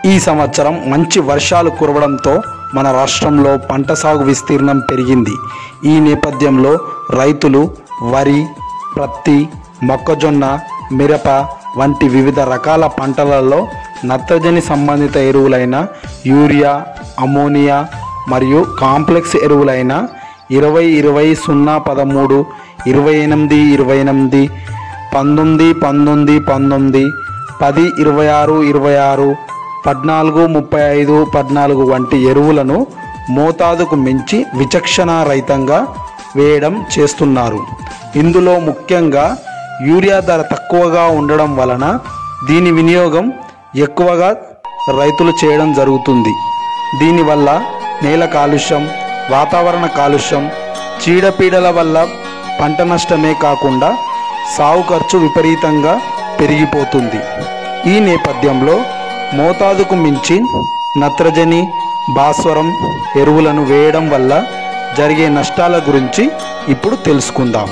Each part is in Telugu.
ఈ సంవత్సరం మంచి వర్షాలు కురవడంతో మన రాష్ట్రంలో పంట సాగు విస్తీర్ణం పెరిగింది ఈ నేపథ్యంలో రైతులు వరి ప్రత్తి మొక్కజొన్న మిరప వంటి వివిధ రకాల పంటలలో నత్రజని సంబంధిత ఎరువులైన యూరియా అమోనియా మరియు కాంప్లెక్స్ ఎరువులైన ఇరవై ఇరవై సున్నా పదమూడు ఇరవై ఎనిమిది ఇరవై ఎనిమిది పంతొమ్మిది పంతొమ్మిది పంతొమ్మిది పది ఇరవై ఆరు ఇరవై ఆరు పద్నాలుగు ముప్పై ఐదు పద్నాలుగు వంటి ఎరువులను మోతాదుకు మించి విచక్షణ రహితంగా వేయడం చేస్తున్నారు ఇందులో ముఖ్యంగా యూరియా ధర తక్కువగా ఉండడం వలన దీని వినియోగం ఎక్కువగా రైతులు చేయడం జరుగుతుంది దీనివల్ల నేల కాలుష్యం వాతావరణ కాలుష్యం చీడపీడల వల్ల పంట నష్టమే కాకుండా సాగు ఖర్చు విపరీతంగా పెరిగిపోతుంది ఈ నేపథ్యంలో మోతాదుకు మించి నత్రజని భాస్వరం ఎరువులను వేయడం వల్ల జరిగే నష్టాల గురించి ఇప్పుడు తెలుసుకుందాం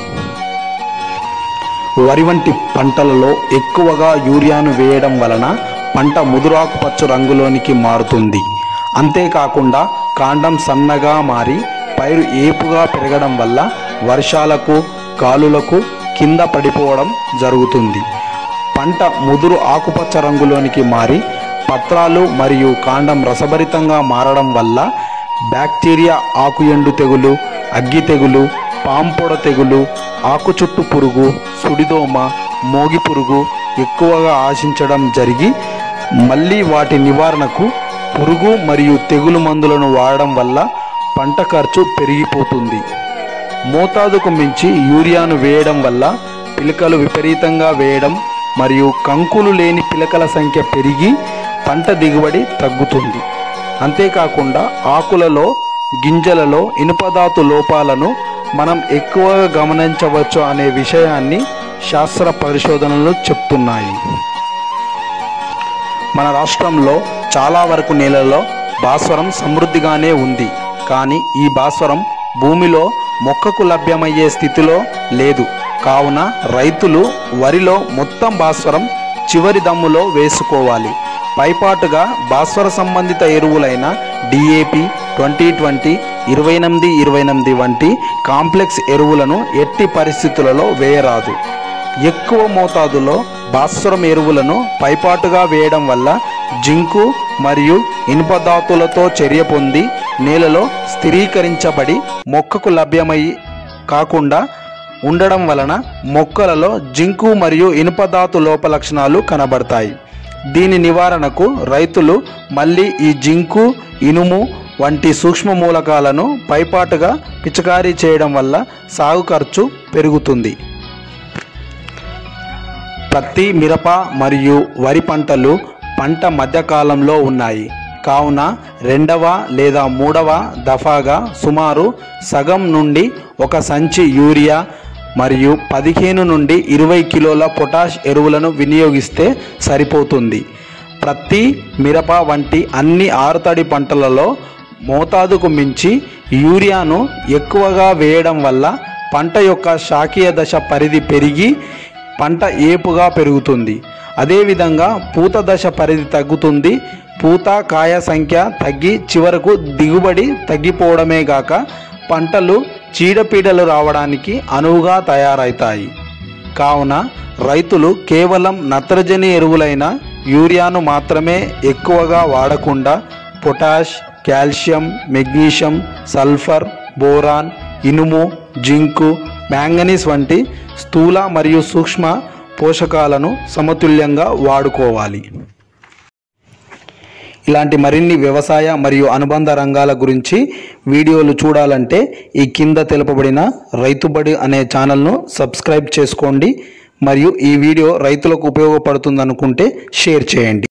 వరి వంటి పంటలలో ఎక్కువగా యూరియాను వేయడం వలన పంట ముదురాకుపచ్చ రంగులోనికి మారుతుంది అంతేకాకుండా కాండం సన్నగా మారి పైరు ఏపుగా పెరగడం వల్ల వర్షాలకు గాలులకు కింద పడిపోవడం జరుగుతుంది పంట ముదురు ఆకుపచ్చ రంగులోనికి మారి పత్రాలు మరియు కాండం రసభరితంగా మారడం వల్ల బ్యాక్టీరియా ఆకు ఎండు తెగులు అగ్గి తెగులు పాంపొడ తెగులు ఆకు చుట్టు పురుగు సుడిదోమ మోగి పురుగు ఎక్కువగా ఆశించడం జరిగి మళ్ళీ వాటి నివారణకు పురుగు మరియు తెగులు మందులను వాడడం వల్ల పంట ఖర్చు పెరిగిపోతుంది మోతాదుకు మించి యూరియాను వేయడం వల్ల పిలకలు విపరీతంగా వేయడం మరియు కంకులు లేని పిలకల సంఖ్య పెరిగి పంట దిగుబడి తగ్గుతుంది అంతేకాకుండా ఆకులలో గింజలలో ఇనుపధాతు లోపాలను మనం ఎక్కువగా గమనించవచ్చు అనే విషయాన్ని శాస్త్ర పరిశోధనలు చెప్తున్నాయి మన రాష్ట్రంలో చాలా వరకు నేలల్లో భాస్వరం సమృద్ధిగానే ఉంది కానీ ఈ భాస్వరం భూమిలో మొక్కకు లభ్యమయ్యే స్థితిలో లేదు కావున రైతులు వరిలో మొత్తం భాస్వరం చివరి దమ్ములో వేసుకోవాలి పైపాటుగా భాస్వర సంబంధిత ఎరువులైన డిఏపి ట్వంటీ ట్వంటీ ఇరవై ఎనిమిది ఇరవై ఎనిమిది వంటి కాంప్లెక్స్ ఎరువులను ఎట్టి పరిస్థితులలో వేయరాదు ఎక్కువ మోతాదులో భాస్వరం ఎరువులను పైపాటుగా వేయడం వల్ల జింకు మరియు ఇనుపధాతులతో చర్య పొంది నేలలో స్థిరీకరించబడి మొక్కకు లభ్యమై కాకుండా ఉండడం వలన మొక్కలలో జింకు మరియు ఇనుపధాతు లోప లక్షణాలు కనబడతాయి దీని నివారణకు రైతులు మళ్ళీ ఈ జింకు ఇనుము వంటి సూక్ష్మ మూలకాలను పైపాటుగా పిచికారీ చేయడం వల్ల సాగు ఖర్చు పెరుగుతుంది పత్తి మిరప మరియు వరి పంటలు పంట మధ్యకాలంలో ఉన్నాయి కావున రెండవ లేదా మూడవ దఫాగా సుమారు సగం నుండి ఒక సంచి యూరియా మరియు పదిహేను నుండి ఇరవై కిలోల పొటాష్ ఎరువులను వినియోగిస్తే సరిపోతుంది ప్రతి మిరప వంటి అన్ని ఆరుతడి పంటలలో మోతాదుకు మించి యూరియాను ఎక్కువగా వేయడం వల్ల పంట యొక్క శాఖీయ దశ పరిధి పెరిగి పంట ఏపుగా పెరుగుతుంది అదేవిధంగా పూత దశ పరిధి తగ్గుతుంది పూత కాయ సంఖ్య తగ్గి చివరకు దిగుబడి తగ్గిపోవడమే గాక పంటలు చీడపీడలు రావడానికి అనువుగా తయారవుతాయి కావున రైతులు కేవలం నత్రజని ఎరువులైన యూరియాను మాత్రమే ఎక్కువగా వాడకుండా potash calcium magnesium sulphur boron ఇనుము జింకు మ్యాంగనీస్ వంటి స్థూల మరియు సూక్ష్మ పోషకాలను సమతుల్యంగా వాడుకోవాలి ఇలాంటి మరిన్ని వ్యవసాయ మరియు అనుబంధ రంగాల గురించి వీడియోలు చూడాలంటే ఈ కింద తెలుపబడిన రైతుబడి అనే ఛానల్ను సబ్స్క్రైబ్ చేసుకోండి మరియు ఈ వీడియో రైతులకు ఉపయోగపడుతుందనుకుంటే షేర్ చేయండి